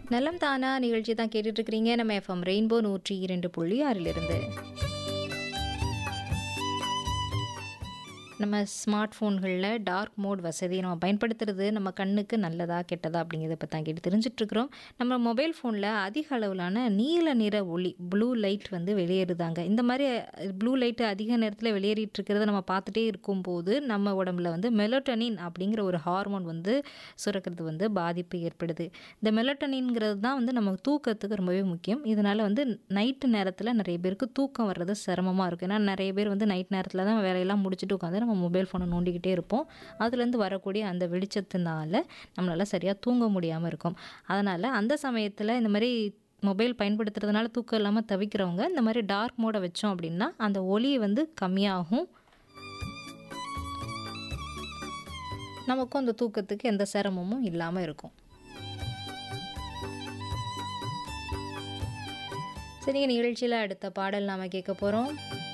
நலம் தானா நிகழ்ச்சி தான் கேட்டுட்டு இருக்கிறீங்க நம்ம எஃப்எம் ரெயின்போ நூற்றி இரண்டு புள்ளி ஆறிலிருந்து நம்ம ஸ்மார்ட் ஃபோன்களில் டார்க் மோட் வசதியை நம்ம பயன்படுத்துறது நம்ம கண்ணுக்கு நல்லதா கெட்டதா அப்படிங்கிறத பற்றி தான் கேட்டு தெரிஞ்சிட்ருக்குறோம் நம்ம மொபைல் ஃபோனில் அதிக அளவிலான நீல நிற ஒளி ப்ளூ லைட் வந்து வெளியேறுதாங்க இந்த மாதிரி ப்ளூ லைட்டு அதிக நேரத்தில் வெளியேறிட்டு இருக்கிறத நம்ம பார்த்துட்டே இருக்கும்போது நம்ம உடம்புல வந்து மெலோட்டனின் அப்படிங்கிற ஒரு ஹார்மோன் வந்து சுரக்கிறது வந்து பாதிப்பு ஏற்படுது இந்த மெலட்டனின்ங்கிறது தான் வந்து நம்ம தூக்கத்துக்கு ரொம்பவே முக்கியம் இதனால் வந்து நைட்டு நேரத்தில் நிறைய பேருக்கு தூக்கம் வர்றது சிரமமாக இருக்கும் ஏன்னா நிறைய பேர் வந்து நைட் நேரத்தில் தான் வேலையெல்லாம் முடிச்சுட்டு உட்காந்து நம்ம மொபைல் ஃபோனை நோண்டிக்கிட்டே இருப்போம் அதுலேருந்து வரக்கூடிய அந்த வெளிச்சத்தினால நம்மளால் சரியாக தூங்க முடியாமல் இருக்கும் அதனால் அந்த சமயத்தில் இந்த மாதிரி மொபைல் பயன்படுத்துறதுனால தூக்கம் இல்லாமல் தவிக்கிறவங்க இந்த மாதிரி டார்க் மோடை வச்சோம் அப்படின்னா அந்த ஒளி வந்து கம்மியாகும் நமக்கும் அந்த தூக்கத்துக்கு எந்த சிரமமும் இல்லாமல் இருக்கும் சரிங்க நிகழ்ச்சியில் அடுத்த பாடல் நாம் கேட்க போகிறோம்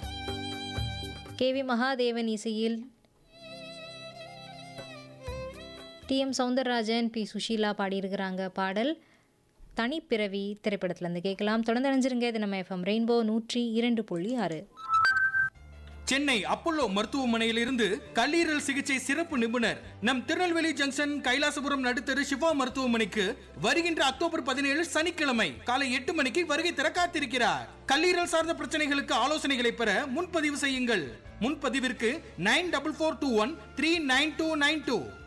கேவி மகாதேவன் இசையில் T M Soundararajan P Susheela பாடியிருக்கிறாங்க பாடல் தனிப்பிறவி திரைப்படத்துலேருந்து கேட்கலாம் தொடர்ந்து அணிஞ்சிருங்க இது நம்ம எஃப்எம் ரெயின்போ நூற்றி இரண்டு புள்ளி ஆறு சென்னை அப்போலோ மருத்துவமனையிலிருந்து கல்லீரல் சிகிச்சை சிறப்பு நிபுணர் நம் திருநெல்வேலி ஜங்ஷன் கைலாசபுரம் நடுத்தரு சிவா மருத்துவமனைக்கு வருகின்ற அக்டோபர் பதினேழு சனிக்கிழமை காலை எட்டு மணிக்கு வருகை தர காத்திருக்கிறார் கல்லீரல் சார்ந்த பிரச்சனைகளுக்கு ஆலோசனைகளை பெற முன்பதிவு செய்யுங்கள் முன்பதிவிற்கு nine double four two one three nine two nine two